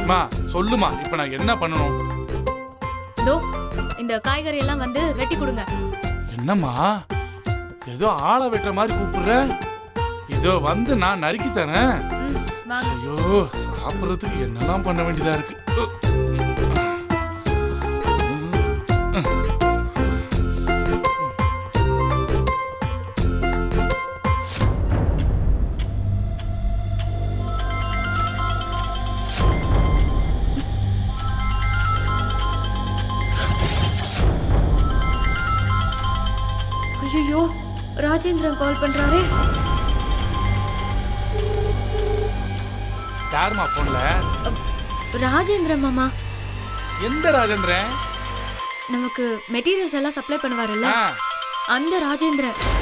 மா சொல்லுமா இப்ப நான் என்ன பண்ணணும் இதோ இந்த காய்கறி எல்லாம் வந்து வெட்டி கொடுங்க என்னம்மா ஏதோ ஆளை வெட்டுற மாதிரி கூப்பிடுற இதோ வந்து நான் நறுக்கி தரேன் ம் வாங்க ஐயோ சாப்பிட்றதுக்கு என்னெல்லாம் பண்ண வேண்டியதா இருக்கு ஐயோ ராஜேந்திரன் கால் பண்றாரே யாருமா போன்ல அப், ராஜேந்திரன் மாமா எந்த ராஜேந்திரன் நமக்கு மெட்டீரியல்ஸ் எல்லாம் சப்ளை பண்ணுவாருல்ல ஆ, அந்த ராஜேந்திரன்